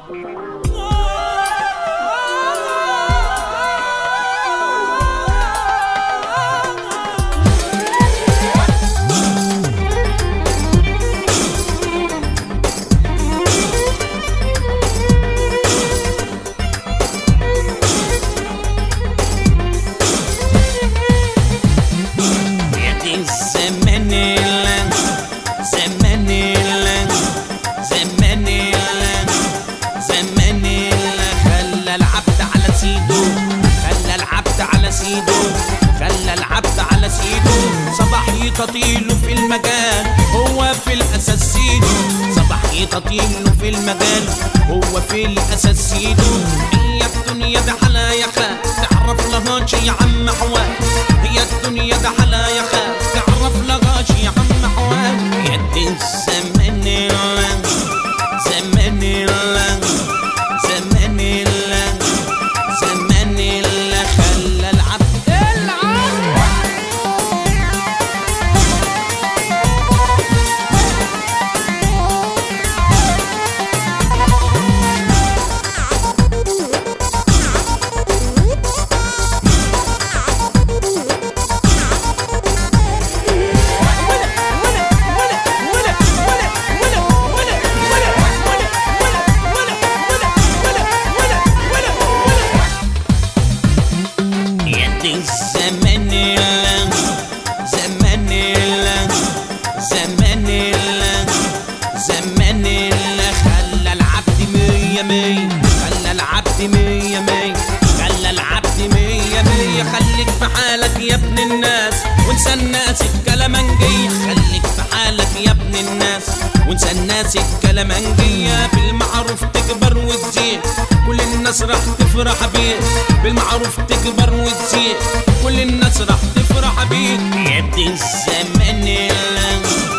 يا دي الزمن اللي زمن اللي زمن اللي زمن اللي خلى العبد على سيده خلى العبد على سيده خلى العبد على سيده صباح يطيله في المجال هو في الاساس سيده صباح يطيله في المجال هو في الاساس سيده هي الدنيا ده حلا يا خال تعرف لها شي يا عم حوال هي الدنيا ده حلا يا خال تعرف لها شي يا عم حوال يد الزمن اللي زمن اللي زمن اللي زمن اللي خلى العبد العبد يد الزمن اللي زمن اللي زمن اللي زمن اللي خلى العبد مية مية خلى العبد مية مية خلى العبد مية مية خليك في حالك يا ابن الناس وانسى الناس الكلامنجية خليك في حالك يا ابن الناس وانسى الناس الكلامنجية بالمعروف تكبر وتزيد كل الناس راح تفرح بيك بالمعروف تكبر وتزيد كل الناس راح تفرح بيك يا ابن الزمن اللي